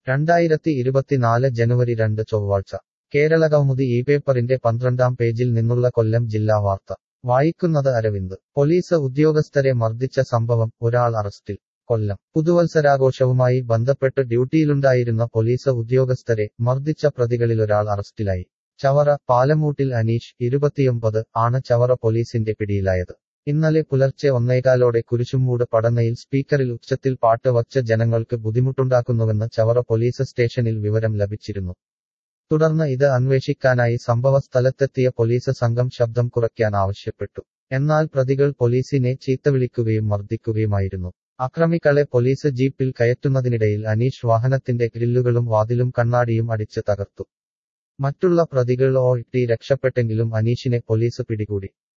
രണ്ടായിരത്തി ഇരുപത്തിനാല് ജനുവരി രണ്ട് ചൊവ്വാഴ്ച കേരളകൗമുദി ഈ പേപ്പറിന്റെ പന്ത്രണ്ടാം പേജിൽ നിന്നുള്ള കൊല്ലം ജില്ലാ വാർത്ത വായിക്കുന്നത് അരവിന്ദ് പോലീസ് ഉദ്യോഗസ്ഥരെ മർദ്ദിച്ച സംഭവം ഒരാൾ അറസ്റ്റിൽ കൊല്ലം പുതുവത്സരാഘോഷവുമായി ബന്ധപ്പെട്ട് ഡ്യൂട്ടിയിലുണ്ടായിരുന്ന പോലീസ് ഉദ്യോഗസ്ഥരെ മർദ്ദിച്ച പ്രതികളിലൊരാൾ അറസ്റ്റിലായി ചവറ പാലമൂട്ടിൽ അനീഷ് ഇരുപത്തിയൊമ്പത് ആണ് ചവറ പോലീസിന്റെ പിടിയിലായത് ഇന്നലെ പുലർച്ചെ ഒന്നേകാലോടെ കുരിശുമൂട് പടന്നയിൽ സ്പീക്കറിൽ ഉച്ചത്തിൽ പാട്ട് വച്ച ജനങ്ങൾക്ക് ബുദ്ധിമുട്ടുണ്ടാക്കുന്നുവെന്ന് ചവറ പോലീസ് സ്റ്റേഷനിൽ വിവരം ലഭിച്ചിരുന്നു തുടർന്ന് ഇത് അന്വേഷിക്കാനായി സംഭവ സ്ഥലത്തെത്തിയ പോലീസ് സംഘം ശബ്ദം കുറയ്ക്കാൻ ആവശ്യപ്പെട്ടു എന്നാൽ പ്രതികൾ പോലീസിനെ ചീത്തവിളിക്കുകയും മർദ്ദിക്കുകയുമായിരുന്നു അക്രമികളെ പോലീസ് ജീപ്പിൽ കയറ്റുന്നതിനിടയിൽ അനീഷ് വാഹനത്തിന്റെ ഗ്രില്ലുകളും വാതിലും കണ്ണാടിയും അടിച്ച് തകർത്തു മറ്റുള്ള പ്രതികൾ ഓ ഇട്ടി രക്ഷപ്പെട്ടെങ്കിലും അനീഷിനെ പോലീസ് പിടികൂടി